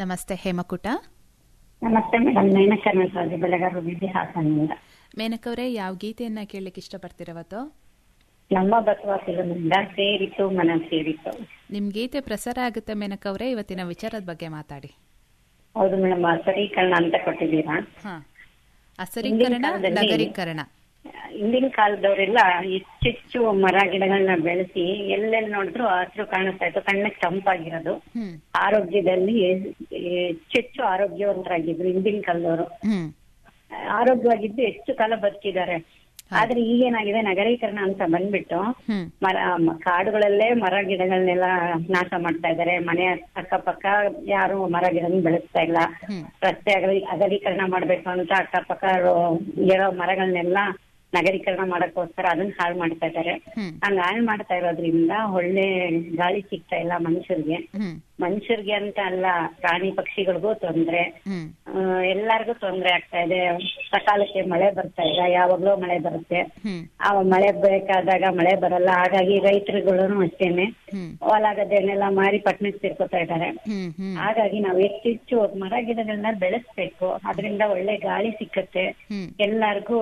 ನಮಸ್ತೆ ಹೇಮಕುಟ ನಮಸ್ತೆ ಮೇಡಮ್ ನೈನಕ ನಟರಾಜು ಬೆಳಗಾವಿ ವಿದ್ಯೆ ಹಾಸನಿಂದ ಮೇನಕವರೇ ಯಾವ ಗೀತೆಯನ್ನ ಕೇಳಲಿಕ್ಕೆ ಇಷ್ಟಪಡ್ತಿರವತ್ತು ನಮ್ಮ ಬಸವ ಫಿಲಮಿಂದ ಸೇರಿತು ಮನ ಸೇರಿತು ನಿಮ್ ಗೀತೆ ಪ್ರಸಾರ ಆಗುತ್ತೆ ಮೇನಕವರೇ ಇವತ್ತಿನ ವಿಚಾರದ ಬಗ್ಗೆ ಮಾತಾಡಿ ಹೌದು ಮೇಡಮ್ ಸರೀಕರಣ ಅಂತ ಕೊಟ್ಟಿದ್ದೀರಾ ಹಾ ಅಸರೀಕರಣ ಹಿಂದಿನ ಕಾಲದಲ್ಲಿ- ನಗರೀಕರಣ ಹಿಂದಿನ ಕಾಲದವರೆಲ್ಲ ಹೆಚ್ಚೆಚ್ಚು ಮರ ಗಿಡಗಳನ್ನ ಬೆಳೆಸಿ ಎಲ್ಲೆಲ್ಲಿ ನೋಡಿದ್ರು ಹಸಿರು ಕಾಣಿಸ್ತಾ ಇತ್ತು ಕಣ್ಣಕ್ಕೆ ತಂಪಾಗಿರೋದು ಹ್ಮ್ ಆರೋಗ್ಯದಲ್ಲಿ ಹೆಚ್ಚೆಚ್ಚು ಆರೋಗ್ಯವಂತರಾಗಿದ್ರು ಹಿಂದಿನ ಕಾಲದವರು ಹ್ಮ್ ಆರೋಗ್ಯವಾಗಿದ್ದು ಹೆಚ್ಚು ಕಾಲ ಬದುಕಿದ್ದಾರೆ ಆದ್ರೆ ಈಗೇನಾಗಿದೆ ನಗರೀಕರಣ ಅಂತ ಬಂದ್ಬಿಟ್ಟು ಹ್ಮ್ ಮರ ಮ- ಕಾಡುಗಳಲ್ಲೇ ಮರ ಗಿಡಗಳನ್ನೆಲ್ಲ ನಾಶ ಮಾಡ್ತಾ ಇದ್ದಾರೆ ಮನೆ ಅಕ್ಕಪಕ್ಕ ಯಾರು ಮರ ಗಿಡನ ಬೆಳೆಸ್ತಾ ಇಲ್ಲ ಹ್ಮ್ ರಸ್ತೆ ಅಗಲಿ ಅಗಲೀಕರಣ ಮಾಡ್ಬೇಕು ಅಂತ ಅಕ್ಕಪಕ್ಕ ರೋ- ಇರೋ ಮರಗಳನ್ನೆಲ್ಲ ನಗರೀಕರಣ ಮಾಡಕ್ಕೋಸ್ಕರ ಅದನ್ನ ಹಾಳು ಮಾಡ್ತಾ ಇದ್ದಾರೆ ಹ್ಮ್ ಹಂಗ ಹಾಳು ಮಾಡ್ತಾ ಇರೋದ್ರಿಂದ ಒಳ್ಳೆ ಗಾಳಿ ಸಿಗ್ತಾ ಇಲ್ಲ ಮನುಷ್ಯರಿಗೆ ಹ್ಮ್ ಮನುಷ್ಯರಿಗೆ ಅಂತ ಅಲ್ಲ ಪ್ರಾಣಿ ಪಕ್ಷಿಗಳಿಗೂ ತೊಂದ್ರೆ ಹ್ಮ್ ಆ, ಎಲ್ಲಾರ್ಗೂ ತೊಂದ್ರೆ ಆಗ್ತಾ ಇದೆ ಸಕಾಲಕ್ಕೆ ಮಳೆ ಬರ್ತಾ ಇಲ್ಲ ಯಾವಾಗ್ಲೂ ಮಳೆ ಬರುತ್ತೆ ಹ್ಮ್ ಆ ಮಳೆ ಬೇಕಾದಾಗ ಮಳೆ ಬರಲ್ಲ ಹಾಗಾಗಿ ರೈತರುಗಳು ಅಷ್ಟೇನೆ ಹ್ಮ್ ಹೊಲ ಗದ್ದೆನೆಲ್ಲ ಮಾರಿ ಪಟ್ಟಣಕ್ಕೆ ಸೇರ್ಕೊತಾ ಇದ್ದಾರೆ ಹ್ಮ್ ಹ್ಮ್ ಹಾಗಾಗಿ ನಾವು ಹೆಚ್ಚೆಚ್ಚು ಮರ ಗಿಡಗಳನ್ನ ಬೆಳೆಸ್ಬೇಕು ಅದರಿಂದ ಒಳ್ಳೆ ಗಾಳಿ ಸಿಕ್ಕತ್ತೆ ಹ್ಮ್ ಎಲ್ಲಾರ್ಗೂ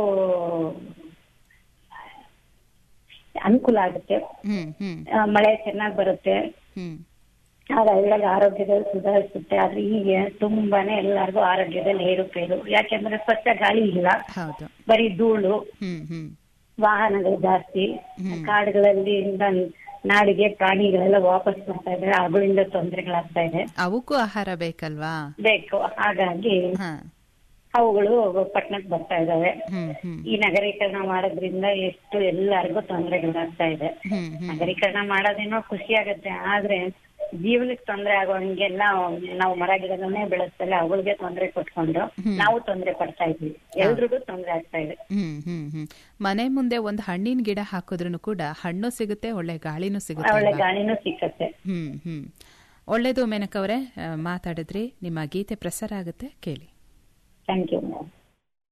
ಅನುಕೂಲ ಆಗುತ್ತೆ ಹ್ಮ್ ಹ್ಮ್ ಆ, ಮಳೆ ಚೆನ್ನಾಗ್ ಬರುತ್ತೆ ಹ್ಮ್ ಆಗ ಎಲ್ಲರ ಆರೋಗ್ಯದಲ್ಲಿ ಸುಧಾರಿಸುತ್ತೆ ಆದ್ರೆ ಈಗ ತುಂಬಾನೇ ಎಲ್ಲಾರ್ಗೂ ಆರೋಗ್ಯದಲ್ಲಿ ಏರುಪೇರು ಯಾಕೆಂದ್ರೆ ಸ್ವಚ್ಛ ಗಾಳಿ ಇಲ್ಲ ಹೌದು ಬರೀ ಧೂಳು ಹ್ಮ್ ಹ್ಮ್ ವಾಹನಗಳು ಜಾಸ್ತಿ ಹ್ಮ್. ಕಾಡುಗಳಲ್ಲಿ ಇಂದ ನಾಡಿಗೆ ಪ್ರಾಣಿಗಳೆಲ್ಲ ವಾಪಸ್ ಬರ್ತಾ ಇದ್ದಾರೆ ಅವುಗಳಿಂದ ತೊಂದರೆಗಳಾಗ್ತಾ ಇದೆ ಅವಕ್ಕೂ ಆಹಾರ ಬೇಕಲ್ವಾ ಬೇಕು ಹಾಗಾಗಿ ಹಾ ಅವುಗಳು ಪಟ್ಟಣಕ್ಕೆ ಬರ್ತಾ ಇದಾವೆ ಹ್ಮ್ ಹ್ಮ್ ಈ ನಗರೀಕರಣ ಮಾಡೋದ್ರಿಂದ ಎಷ್ಟು ಎಲ್ಲರಿಗೂ ತೊಂದರೆಗಳಾಗ್ತಾ ಇದೆ ಹ್ಮ್ ಹ್ಮ್ ನಗರೀಕರಣ ಮಾಡೋದೇನೋ ಖುಷಿ ಆಗತ್ತೆ ಆದ್ರೆ ಜೀವನಕ್ಕೆ ತೊಂದರೆ ಆಗೋಂಗೆಲ್ಲ ನಾವು ಮರ ಗಿಡಗಳನ್ನೇ ಬೆಳೆಸ್ತಲ್ಲ ಅವುಗಳಿಗೆ ತೊಂದರೆ ಕೊಟ್ಕೊಂಡು ನಾವು ತೊಂದರೆ ಪಡ್ತಾ ಇದ್ವಿ ಎಲ್ರಿಗೂ ತೊಂದರೆ ಆಗ್ತಾ ಇದೆ ಹ್ಮ್ ಹ್ಮ್ ಹ್ಮ್ ಮನೆ ಮುಂದೆ ಒಂದು ಹಣ್ಣಿನ ಗಿಡ ಹಾಕಿದ್ರು ಕೂಡ ಹಣ್ಣು ಸಿಗುತ್ತೆ ಒಳ್ಳೆ ಗಾಳಿನೂ ಸಿಗುತ್ತೆ ಒಳ್ಳೆ ಅಲ್ವಾ? ಗಾಳಿನೂ ಸಿಕ್ಕತ್ತೆ ಹ್ಮ್ ಹ್ಮ್ ಒಳ್ಳೇದು ಮೇನಕವರೇ ಆ, ಮಾತಾಡಿದ್ರಿ ನಿಮ್ಮ ಗೀತೆ ಪ್ರಸಾರ ಆಗುತ್ತೆ ಕೇಳಿ ಥ್ಯಾಂಕ್ ಯು ಮೇಡಮ್